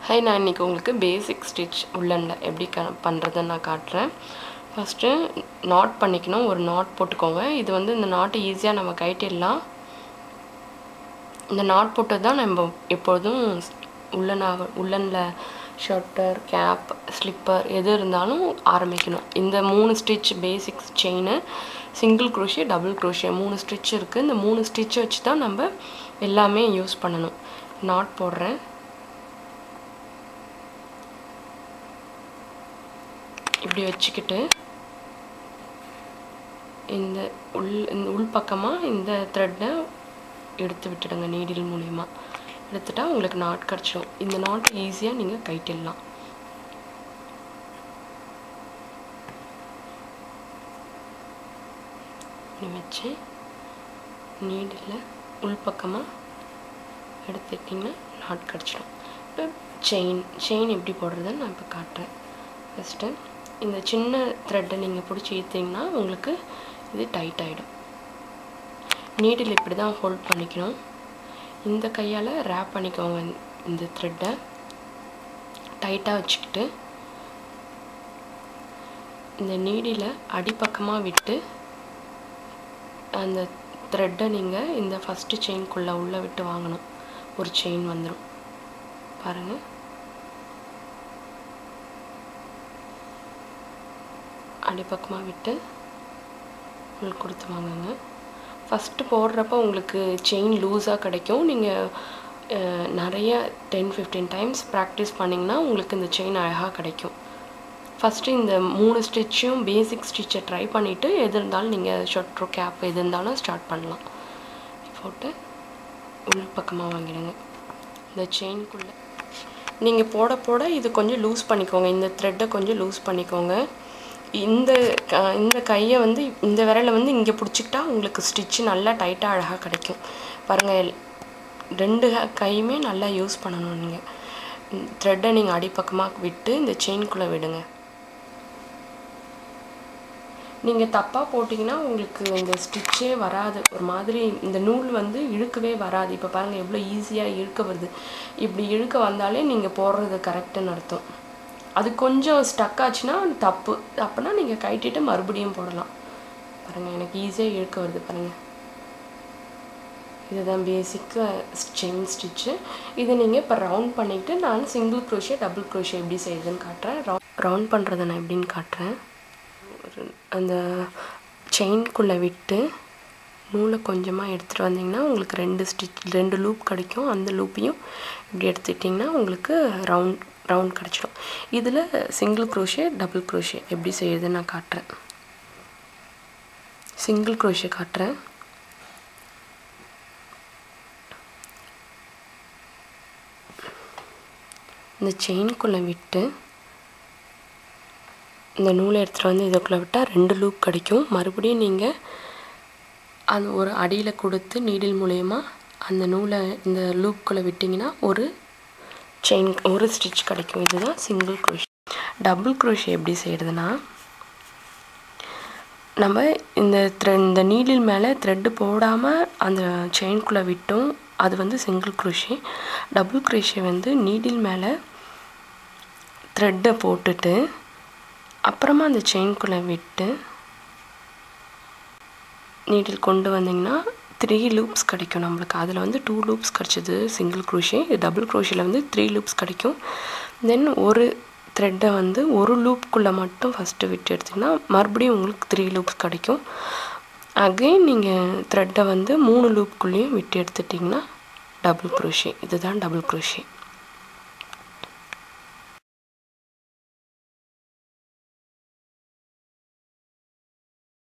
high நான் இன்றைக்கி உங்களுக்கு பேசிக் ஸ்டிச் உள்ளனில் எப்படி க பண்ணுறதுன்னு நான் காட்டுறேன் ஃபஸ்ட்டு நாட் பண்ணிக்கணும் ஒரு நாட் போட்டுக்கோங்க இது வந்து இந்த நாட்டு ஈஸியாக நம்ம கைட்டிடலாம் இந்த நாட் போட்டு தான் நம்ம எப்பொழுதும் உள்ளனாக உள்ளனில் ஷர்ட்டர் கேப் ஸ்லிப்பர் எது இருந்தாலும் ஆரம்பிக்கணும் இந்த மூணு stitch basics chain single crochet double crochet மூணு ஸ்டிச் இருக்குது இந்த மூணு ஸ்டிச் வச்சு தான் நம்ம எல்லாமே யூஸ் பண்ணணும் நாட் போடுறேன் இப்படி வச்சுக்கிட்டு இந்த உள் இந்த உள் பக்கமாக இந்த த்ரெட்டை எடுத்து விட்டுடுங்க நீடில் மூலிமா எடுத்துட்டா உங்களுக்கு நாட் கிடச்சிடும் இந்த நாட் ஈஸியாக நீங்கள் கைட்டிடலாம் இப்படி வச்சு நீடில் உள் பக்கமாக எடுத்துட்டிங்கன்னா நாட் கிடச்சிடும் இப்போ செயின் செயின் எப்படி போடுறதுன்னு நான் இப்போ காட்டுறேன் ஃபஸ்ட்டு இந்த சின்ன த்ரெட்டை நீங்கள் பிடிச்சி இழுத்தீங்கன்னா உங்களுக்கு இது டைட் ஆகிடும் நீடில் இப்படி தான் ஹோல்ட் பண்ணிக்கணும் இந்த கையால் ரேப் பண்ணிக்கோங்க இந்த த்ரெட்டை டைட்டாக வச்சுக்கிட்டு இந்த நீடில் அடிப்பக்கமாக விட்டு அந்த த்ரெட்டை நீங்கள் இந்த ஃபஸ்ட்டு செயின்குள்ளே உள்ளே விட்டு வாங்கணும் ஒரு செயின் வந்துடும் பாருங்கள் அடிப்பக்கமாக விட்டு உங்களுக்கு கொடுத்து வாங்குங்க ஃபஸ்ட்டு போடுறப்ப உங்களுக்கு செயின் லூஸாக கிடைக்கும் நீங்கள் நிறைய டென் ஃபிஃப்டீன் டைம்ஸ் ப்ராக்டிஸ் பண்ணிங்கன்னா உங்களுக்கு இந்த செயின் அழகாக கிடைக்கும் ஃபஸ்ட்டு இந்த மூணு ஸ்டிச்சும் பேசிக் ஸ்டிச்சை ட்ரை பண்ணிவிட்டு எது இருந்தாலும் நீங்கள் ஷொட்ரோ கேப் எது இருந்தாலும் ஸ்டார்ட் பண்ணலாம் போட்டு உள் பக்கமாக வாங்கிடுங்க இந்த செயின்குள்ளே நீங்கள் போட போட இது கொஞ்சம் லூஸ் பண்ணிக்கோங்க இந்த த்ரெட்டை கொஞ்சம் லூஸ் பண்ணிக்கோங்க இந்த இந்த கையை வந்து இந்த விரலை வந்து இங்கே பிடிச்சிக்கிட்டா உங்களுக்கு ஸ்டிச்சு நல்லா டைட்டாக அழகாக கிடைக்கும் பாருங்கள் ரெண்டு கையுமே நல்லா யூஸ் பண்ணணும் நீங்கள் த்ரெட்டை நீங்கள் அடிப்பக்கமாக விட்டு இந்த செயின்குள்ளே விடுங்க நீங்கள் தப்பாக போட்டிங்கன்னா உங்களுக்கு இந்த ஸ்டிச்சே வராது ஒரு மாதிரி இந்த நூல் வந்து இழுக்கவே வராது இப்போ பாருங்கள் எவ்வளோ ஈஸியாக இழுக்க வருது இப்படி இழுக்க வந்தாலே நீங்கள் போடுறது கரெக்டுன்னு அர்த்தம் அது கொஞ்சம் ஸ்டக் ஆச்சுன்னா தப்பு அப்போனா நீங்கள் கைட்டிட்டு மறுபடியும் போடலாம் பாருங்கள் எனக்கு ஈஸியாக இழுக்க வருது பாருங்கள் இதுதான் பேசிக்காக செயின் ஸ்டிச்சு இதை நீங்கள் இப்போ ரவுண்ட் பண்ணிவிட்டு நான் சிங்கிள் க்ரோஷே டபுள் க்ரோஷே எப்படி செய்யுதுன்னு காட்டுறேன் ரவுண்ட் பண்ணுறதை நான் எப்படின்னு காட்டுறேன் அந்த செயின்குள்ளே விட்டு நூலை கொஞ்சமாக எடுத்துகிட்டு வந்தீங்கன்னா உங்களுக்கு ரெண்டு ஸ்டிச் ரெண்டு லூப் கிடைக்கும் அந்த லூப்பையும் இப்படி எடுத்துக்கிட்டிங்கன்னா உங்களுக்கு ரவுண்ட் ரவுண்ட் கிடச்சிடும் இதில் சிங்கிள் க்ரோஷே டபுள் க்ரோஷே எப்படி செய்யுதுன்னு நான் காட்டுறேன் சிங்கிள் க்ரோஷே காட்டுறேன் இந்த செயின்குள்ளே விட்டு இந்த நூலை எடுத்துகிட்டு வந்து இதுக்குள்ளே விட்டால் ரெண்டு லூப் கிடைக்கும் மறுபடியும் நீங்கள் அது ஒரு அடியில் கொடுத்து நீடில் மூலயமா அந்த நூலை இந்த லூப்குள்ளே விட்டிங்கன்னா ஒரு செயின் ஒரு ஸ்டிச் கிடைக்கும் இதுதான் சிங்கிள் க்ரோஷே டபுள் க்ரோஷே எப்படி செய்கிறதுனா நம்ம இந்த த்ரெ இந்த நீடில் மேலே த்ரெட்டு போடாமல் அந்த செயின்குள்ளே விட்டோம் அது வந்து சிங்கிள் க்ரோஷே டபுள் க்ரோஷே வந்து நீடில் மேலே த்ரெட்டை போட்டுட்டு அப்புறமா அந்த செயின்குள்ளே விட்டு நீடில் கொண்டு வந்தீங்கன்னா த்ரீ லூப்ஸ் கிடைக்கும் நம்மளுக்கு அதில் வந்து டூ லூப்ஸ் கிடச்சிது சிங்கிள் க்ரோஷே டபுள் க்ரோஷியில் வந்து த்ரீ லூப்ஸ் கிடைக்கும் தென் ஒரு த்ரெட்டை வந்து ஒரு லூப்புக்குள்ளே மட்டும் ஃபஸ்ட்டு விட்டு எடுத்திங்கன்னா மறுபடியும் உங்களுக்கு த்ரீ லூப்ஸ் கிடைக்கும் அகெயின் நீங்கள் த்ரெட்டை வந்து மூணு லூப்புக்குள்ளேயும் விட்டு எடுத்துட்டிங்கன்னா டபுள் க்ரோஷே இதுதான் டபுள் க்ரோஷே